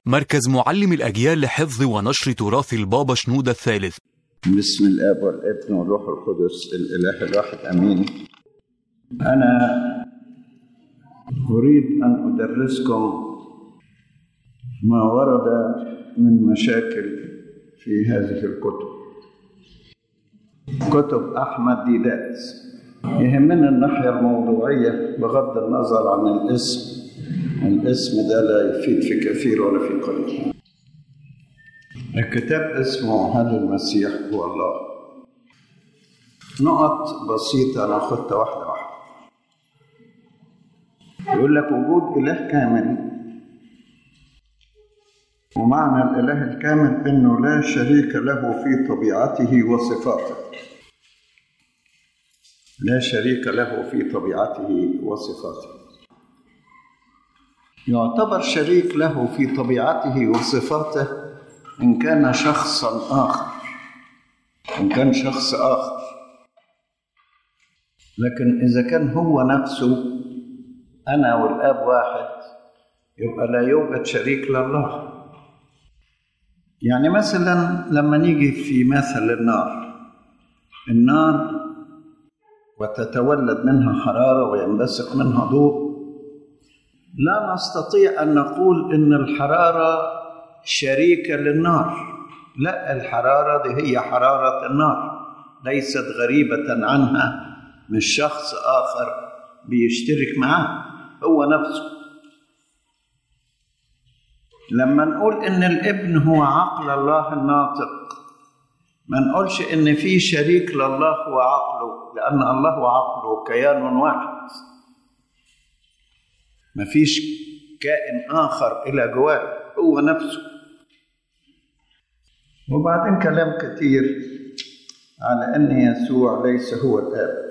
مركز معلم الأجيال لحفظ ونشر تراث البابا شنودة الثالث بسم الاب والابن والروح القدس الاله الواحد امين انا اريد ان ادرسكم ما ورد من مشاكل في هذه الكتب كتب احمد ديدات يهمنا الناحيه الموضوعيه بغض النظر عن الاسم الاسم ده لا يفيد في كثير ولا في قليل الكتاب اسمه هل المسيح هو الله نقط بسيطة أنا أخدتها واحدة واحدة يقول لك وجود إله كامل ومعنى الإله الكامل إنه لا شريك له في طبيعته وصفاته لا شريك له في طبيعته وصفاته يعتبر شريك له في طبيعته وصفاته إن كان شخصا آخر إن كان شخص آخر لكن إذا كان هو نفسه أنا والآب واحد يبقى لا يوجد شريك لله يعني مثلا لما نيجي في مثل النار النار وتتولد منها حرارة وينبثق منها ضوء لا نستطيع أن نقول إن الحرارة شريكة للنار لا الحرارة دي هي حرارة النار ليست غريبة عنها مش شخص آخر بيشترك معاه هو نفسه لما نقول إن الابن هو عقل الله الناطق ما نقولش إن في شريك لله هو عقله لأن الله وعقله كيان واحد ما فيش كائن آخر إلى جواه هو نفسه وبعدين كلام كتير على أن يسوع ليس هو الآب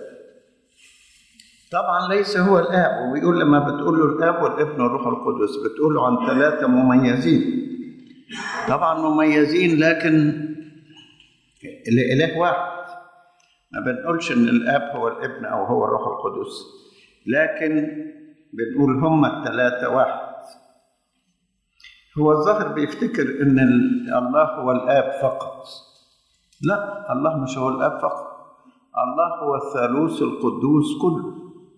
طبعا ليس هو الآب وبيقول لما بتقول له الآب والابن والروح القدس بتقول له عن ثلاثة مميزين طبعا مميزين لكن لإله واحد ما بنقولش إن الآب هو الابن أو هو الروح القدس لكن بنقول هما الثلاثة واحد هو الظاهر بيفتكر ان الله هو الاب فقط لا الله مش هو الاب فقط الله هو الثالوث القدوس كله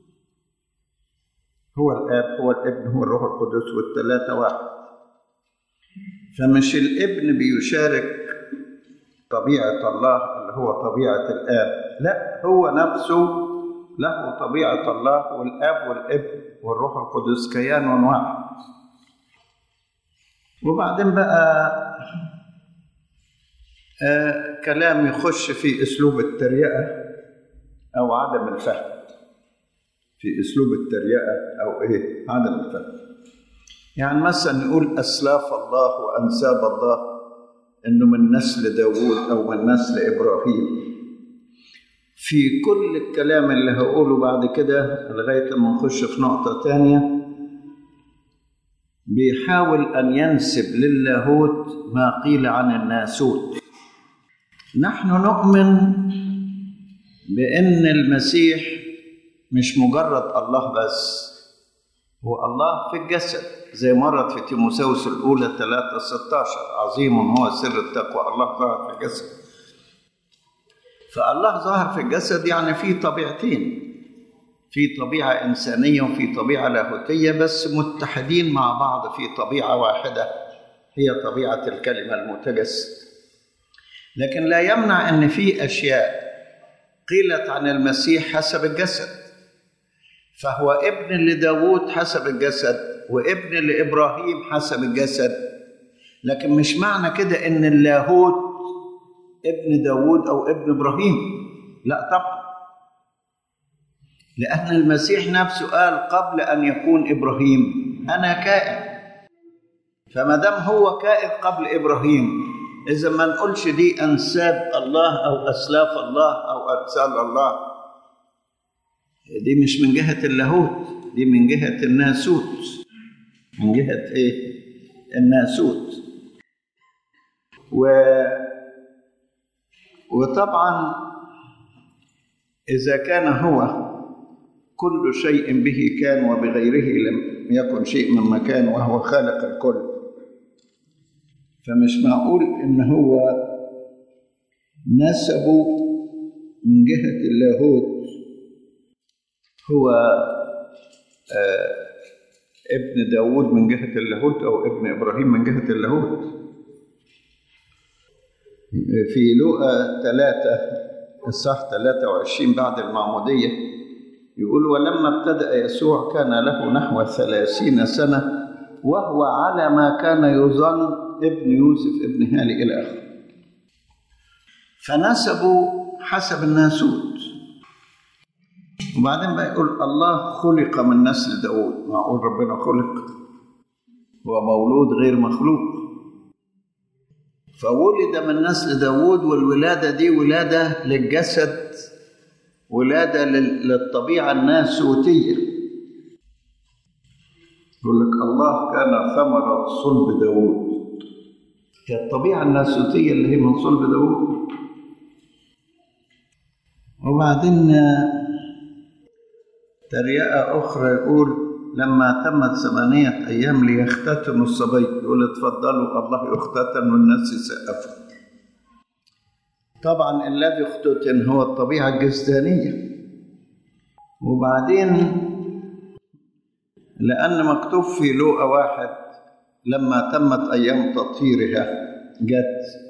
هو الاب هو الابن هو الروح القدس والثلاثه واحد فمش الابن بيشارك طبيعه الله اللي هو طبيعه الاب لا هو نفسه له طبيعه الله والاب والابن والروح القدس كيان واحد وبعدين بقى آه كلام يخش في اسلوب التريقه او عدم الفهم في اسلوب التريقه او ايه عدم الفهم يعني مثلا نقول اسلاف الله وانساب الله انه من نسل داوود او من نسل ابراهيم في كل الكلام اللي هقوله بعد كده لغايه ما نخش في نقطه تانيه بيحاول ان ينسب للاهوت ما قيل عن الناسوت نحن نؤمن بان المسيح مش مجرد الله بس هو الله في الجسد زي مرت في تيموساوس الاولى 3 16 عظيم هو سر التقوى الله ظهر في الجسد فالله ظهر في الجسد يعني في طبيعتين في طبيعة إنسانية وفي طبيعة لاهوتية بس متحدين مع بعض في طبيعة واحدة هي طبيعة الكلمة المتجسد لكن لا يمنع أن في أشياء قيلت عن المسيح حسب الجسد فهو ابن لداود حسب الجسد وابن لإبراهيم حسب الجسد لكن مش معنى كده أن اللاهوت ابن داود أو ابن إبراهيم لا طبعا لأن المسيح نفسه قال قبل أن يكون إبراهيم أنا كائن فما دام هو كائن قبل إبراهيم إذا ما نقولش دي أنساب الله أو أسلاف الله أو أمثال الله دي مش من جهة اللاهوت دي من جهة الناسوت من جهة إيه؟ الناسوت و وطبعا إذا كان هو كل شيء به كان وبغيره لم يكن شيء مما كان وهو خالق الكل فمش معقول ان هو نسبه من جهة اللاهوت هو آه ابن داود من جهة اللاهوت أو ابن إبراهيم من جهة اللاهوت في لوقا ثلاثة الصح 23 بعد المعمودية يقول ولما ابتدأ يسوع كان له نحو ثلاثين سنة وهو على ما كان يظن ابن يوسف ابن هالي إلى آخره فنسبوا حسب الناسوت وبعدين بقى يقول الله خلق من نسل داود معقول ربنا خلق هو مولود غير مخلوق فولد من نسل داود والولادة دي ولادة للجسد ولادة للطبيعة الناسوتية يقول لك الله كان ثمرة صلب داود هي الطبيعة الناسوتية اللي هي من صلب داود وبعدين تريقة أخرى يقول لما تمت ثمانية أيام ليختتنوا الصبي يقول اتفضلوا الله يختتن والناس يسقفوا طبعا الذي اختتن هو الطبيعة الجسدانية وبعدين لأن مكتوب في لوقا واحد لما تمت أيام تطهيرها جت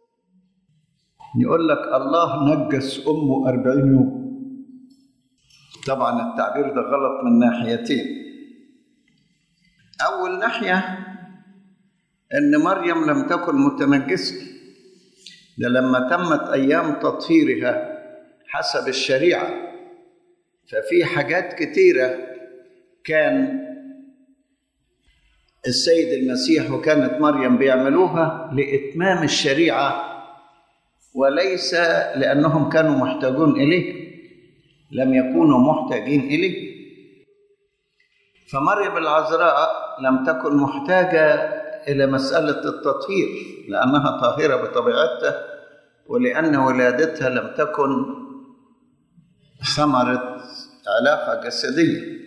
يقول لك الله نجس أمه أربعين يوم طبعا التعبير ده غلط من ناحيتين أول ناحية إن مريم لم تكن متنجسة ده لما تمت أيام تطهيرها حسب الشريعة ففي حاجات كتيرة كان السيد المسيح وكانت مريم بيعملوها لإتمام الشريعة وليس لأنهم كانوا محتاجون إليه لم يكونوا محتاجين إليه فمريم العذراء لم تكن محتاجة إلى مسألة التطهير لأنها طاهرة بطبيعتها ولأن ولادتها لم تكن ثمرة علاقة جسدية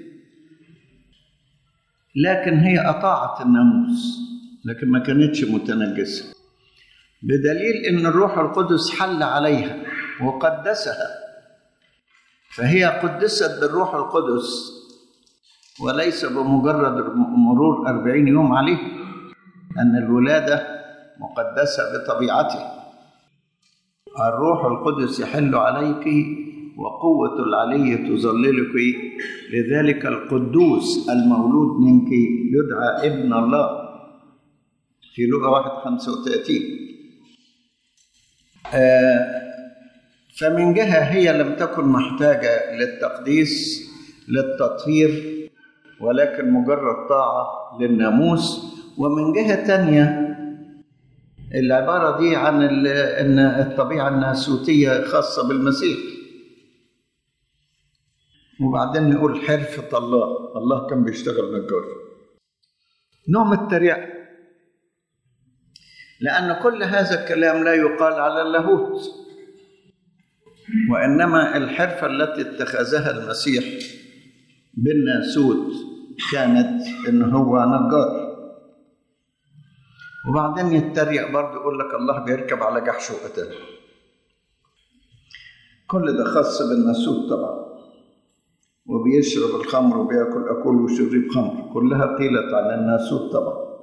لكن هي أطاعت الناموس لكن ما كانتش متنجسة بدليل أن الروح القدس حل عليها وقدسها فهي قدست بالروح القدس وليس بمجرد مرور أربعين يوم عليه أن الولادة مقدسة بطبيعته الروح القدس يحل عليك وقوة العلي تظللك لذلك القدوس المولود منك يدعى ابن الله في لغة واحد خمسة وثلاثين آه فمن جهة هي لم تكن محتاجة للتقديس للتطهير ولكن مجرد طاعة للناموس ومن جهة تانية العبارة دي عن أن الطبيعة الناسوتية خاصة بالمسيح وبعدين نقول حرفة الله الله كان بيشتغل نجار نوع من التريقة لأن كل هذا الكلام لا يقال على اللاهوت وإنما الحرفة التي اتخذها المسيح بالناسوت كانت إن هو نجار وبعدين يتريق برضه يقول لك الله بيركب على جحش وقتل كل ده خاص بالناسوت طبعا وبيشرب الخمر وبياكل اكل وشرب خمر كلها قيلت عن الناسوت طبعا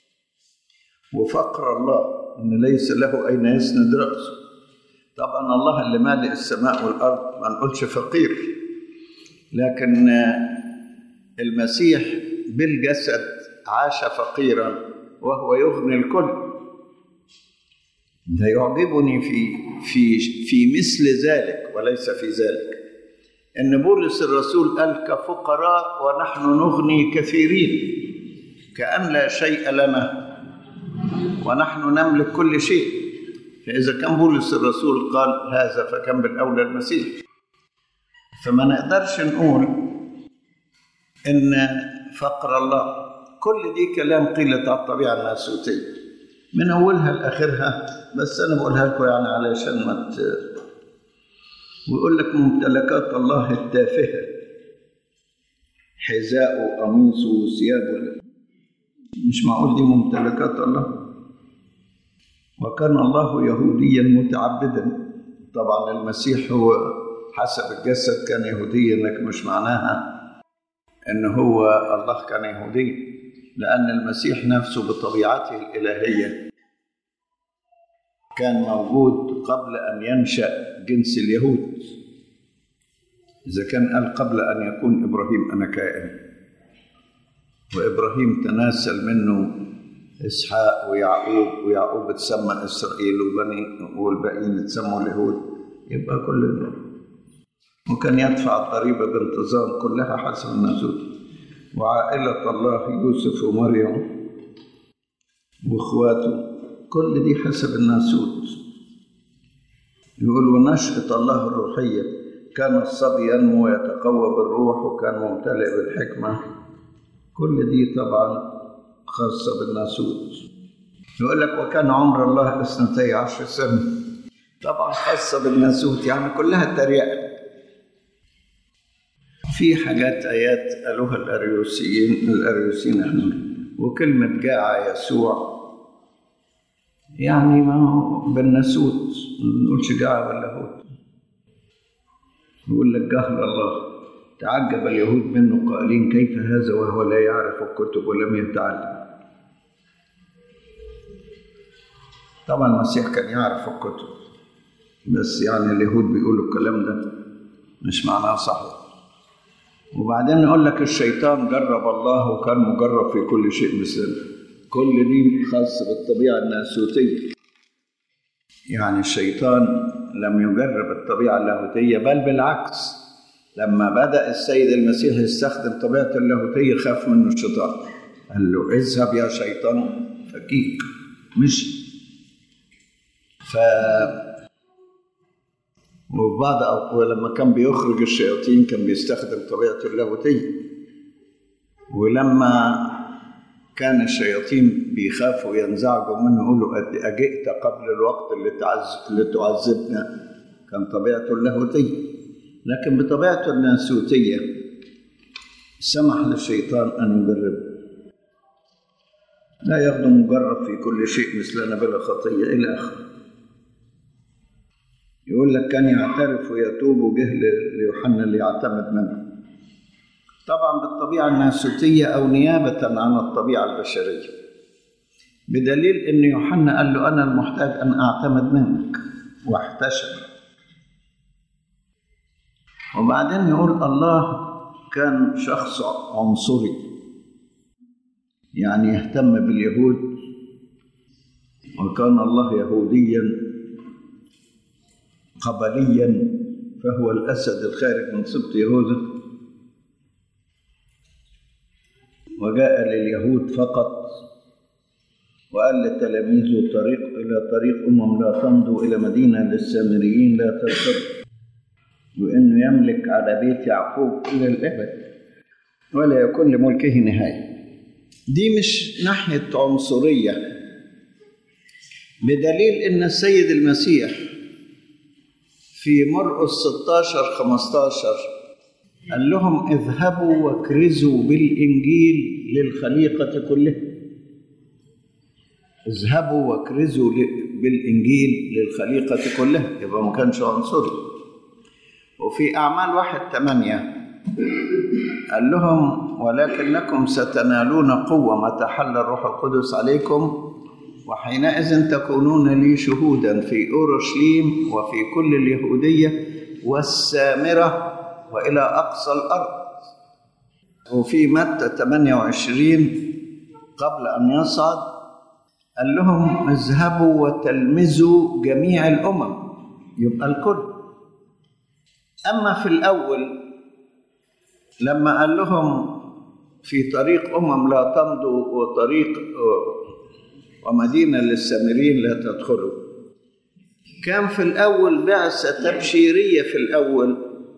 وفقر الله ان ليس له اين يسند راسه طبعا الله اللي مالئ السماء والارض ما نقولش فقير لكن المسيح بالجسد عاش فقيرا وهو يغني الكل ده يعجبني في في في مثل ذلك وليس في ذلك ان بولس الرسول قال كفقراء ونحن نغني كثيرين كأن لا شيء لنا ونحن نملك كل شيء فإذا كان بولس الرسول قال هذا فكان بالأولى المسيح فما نقدرش نقول إن فقر الله كل دي كلام قيلت على الطبيعة الناسوتية من أولها لآخرها بس أنا بقولها لكم يعني علشان ما ت... ويقول لك ممتلكات الله التافهة حذاءه قميصه وثيابه مش معقول دي ممتلكات الله وكان الله يهوديا متعبدا طبعا المسيح هو حسب الجسد كان يهوديا لكن مش معناها ان هو الله كان يهودي لان المسيح نفسه بطبيعته الالهيه كان موجود قبل ان ينشا جنس اليهود اذا كان قال قبل ان يكون ابراهيم انا كائن وابراهيم تناسل منه اسحاق ويعقوب ويعقوب اتسمى اسرائيل وبني والباقيين اتسموا اليهود يبقى كل ده وكان يدفع الضريبة بانتظام كلها حسب الناسوت وعائلة الله يوسف ومريم واخواته كل دي حسب الناسوت يقول ونشأة الله الروحية كان الصبي ينمو ويتقوى بالروح وكان ممتلئ بالحكمة كل دي طبعا خاصة بالناسوت يقول لك وكان عمر الله اثنتي عشر سنة طبعا خاصة بالناسوت يعني كلها تريقة في حاجات آيات قالوها الأريوسيين الأريوسيين احنا وكلمة جاع يسوع يعني ما هو بالناسوت ما نقولش جاع ولا هوت يقول لك جهل الله تعجب اليهود منه قائلين كيف هذا وهو لا يعرف الكتب ولم يتعلم طبعا المسيح كان يعرف الكتب بس يعني اليهود بيقولوا الكلام ده مش معناه صحيح وبعدين يقول لك الشيطان جرب الله وكان مجرب في كل شيء مثلنا كل دي خاصة بالطبيعة الناسوتية يعني الشيطان لم يجرب الطبيعة اللاهوتية بل بالعكس لما بدأ السيد المسيح يستخدم طبيعة اللاهوتية خاف منه الشيطان قال له اذهب يا شيطان فكيك مشي ف وبعد ولما كان بيخرج الشياطين كان بيستخدم طبيعته اللاهوتية ولما كان الشياطين بيخافوا ينزعجوا منه يقولوا أجئت قبل الوقت اللي, تعز... اللي تعذبنا كان طبيعته اللاهوتية لكن بطبيعته الناسوتية سمح للشيطان أن يجربه لا يغدو مجرب في كل شيء مثلنا بلا خطية إلى آخره يقول لك كان يعترف ويتوب وجه ليوحنا اللي يعتمد منه طبعا بالطبيعة الناسوتية أو نيابة عن الطبيعة البشرية بدليل أن يوحنا قال له أنا المحتاج أن أعتمد منك واحتشم وبعدين يقول الله كان شخص عنصري يعني يهتم باليهود وكان الله يهوديا قبليا فهو الأسد الخارج من سبط يهوذا وجاء لليهود فقط وقال لتلاميذه طريق إلى طريق أمم لا تمضوا إلى مدينة للسامريين لا ترتدوا وإنه يملك على بيت يعقوب إلى الأبد ولا يكون لملكه نهاية دي مش ناحية عنصرية بدليل إن السيد المسيح في مرقس 16 15 قال لهم اذهبوا واكرزوا بالإنجيل للخليقة كلها اذهبوا واكرزوا بالإنجيل للخليقة كلها يبقى ما كانش عنصري وفي أعمال واحد ثمانية قال لهم ولكنكم ستنالون قوة متى حل الروح القدس عليكم وحينئذ تكونون لي شهودا في أورشليم وفي كل اليهودية والسامرة وإلى أقصى الأرض وفي متى 28 قبل أن يصعد قال لهم اذهبوا وتلمذوا جميع الأمم يبقى الكل أما في الأول لما قال لهم في طريق أمم لا تمضوا وطريق ومدينة للسامرين لا تدخلوا كان في الأول بعثة تبشيرية في الأول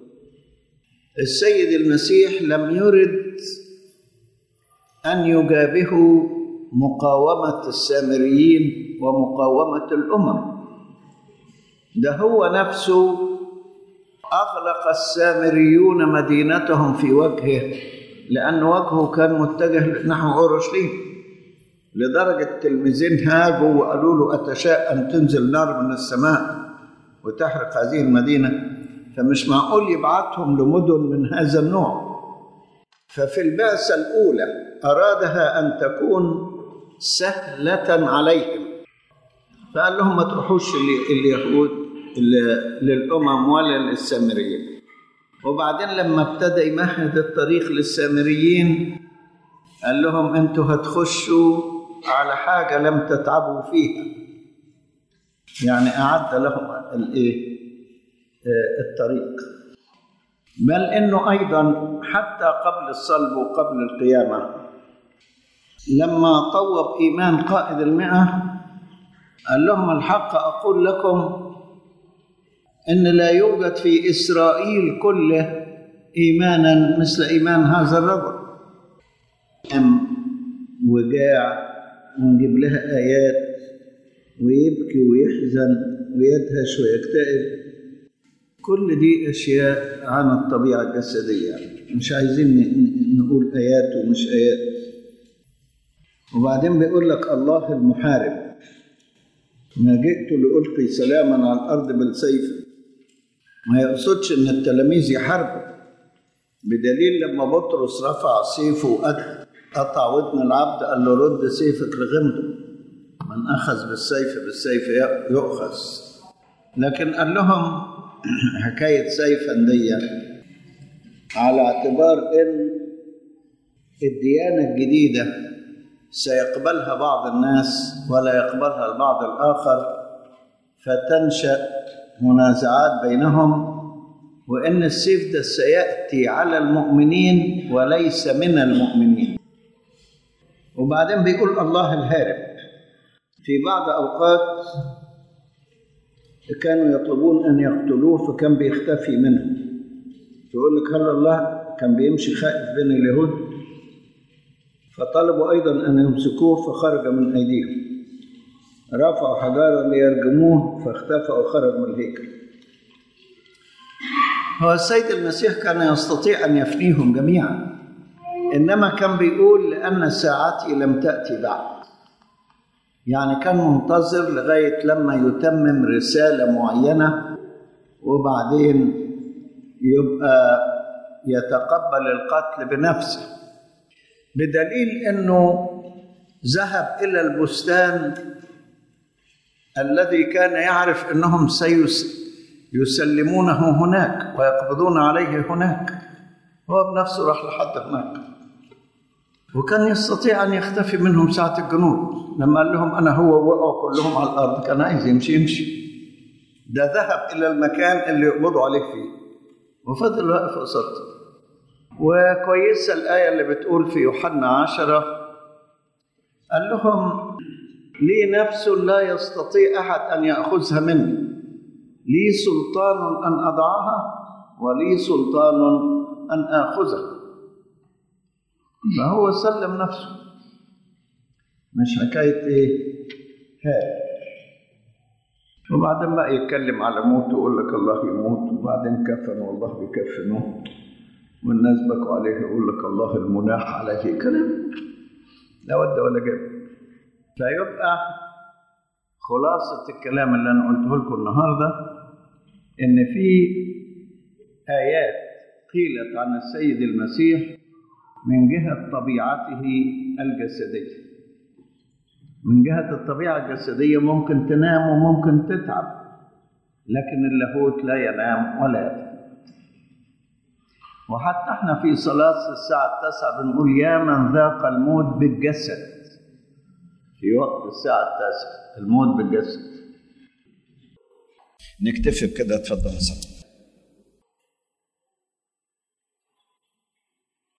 السيد المسيح لم يرد أن يجابه مقاومة السامريين ومقاومة الأمم ده هو نفسه أغلق السامريون مدينتهم في وجهه لأن وجهه كان متجه نحو أورشليم لدرجة تلميذين هاجوا وقالوا له أتشاء أن تنزل نار من السماء وتحرق هذه المدينة فمش معقول يبعتهم لمدن من هذا النوع ففي البعثة الأولى أرادها أن تكون سهلة عليهم فقال لهم ما تروحوش اليهود للأمم ولا للسامريين وبعدين لما ابتدى يمهد الطريق للسامريين قال لهم انتوا هتخشوا على حاجة لم تتعبوا فيها يعني أعد لهم الإيه الطريق بل إنه أيضا حتى قبل الصلب وقبل القيامة لما طوب إيمان قائد المئة قال لهم الحق أقول لكم إن لا يوجد في إسرائيل كله إيمانا مثل إيمان هذا الرجل أم وجاع ونجيب لها آيات ويبكي ويحزن ويدهش ويكتئب كل دي أشياء عن الطبيعة الجسدية مش عايزين نقول آيات ومش آيات وبعدين بيقول لك الله المحارب ما جئت لألقي سلاما على الأرض بالسيف ما يقصدش إن التلاميذ يحاربوا بدليل لما بطرس رفع سيفه وقطع ودن العبد قال له رد سيفك لغمده من أخذ بالسيف بالسيف يؤخذ لكن قال لهم حكاية سيفا دي على اعتبار إن الديانة الجديدة سيقبلها بعض الناس ولا يقبلها البعض الآخر فتنشأ منازعات بينهم وإن السيف ده سيأتي على المؤمنين وليس من المؤمنين وبعدين بيقول الله الهارب في بعض أوقات كانوا يطلبون أن يقتلوه فكان بيختفي منهم يقول لك هل الله كان بيمشي خائف بين اليهود فطلبوا أيضا أن يمسكوه فخرج من أيديهم رفعوا حجارا ليرجموه فاختفى وخرج من الهيكل هو السيد المسيح كان يستطيع أن يفنيهم جميعا إنما كان بيقول لأن ساعتي لم تأتي بعد يعني كان منتظر لغاية لما يتمم رسالة معينة وبعدين يبقى يتقبل القتل بنفسه بدليل أنه ذهب إلى البستان الذي كان يعرف أنهم سيسلمونه هناك ويقبضون عليه هناك هو بنفسه راح لحد هناك وكان يستطيع أن يختفي منهم ساعة الجنود لما قال لهم أنا هو وقعوا كلهم على الأرض كان عايز يمشي يمشي ده ذهب إلى المكان اللي يقبضوا عليه فيه وفضل واقف قصادته وكويسة الآية اللي بتقول في يوحنا عشرة قال لهم لي نفس لا يستطيع أحد أن يأخذها مني لي سلطان أن أضعها ولي سلطان أن آخذها فهو سلم نفسه مش حكاية إيه هاد وبعدين بقى يتكلم على موت ويقول لك الله يموت وبعدين كفن والله بيكفنوه والناس بكوا عليه يقول لك الله المناح عليه كلام لا ود ولا جاب فيبقى خلاصة الكلام اللي أنا قلته لكم النهاردة إن في آيات قيلت عن السيد المسيح من جهة طبيعته الجسدية من جهة الطبيعة الجسدية ممكن تنام وممكن تتعب لكن اللاهوت لا ينام ولا يتعب وحتى احنا في صلاة الساعة التاسعة بنقول يا من ذاق الموت بالجسد في وقت الساعة التاسعة الموت بالجسد نكتفي بكده اتفضل يا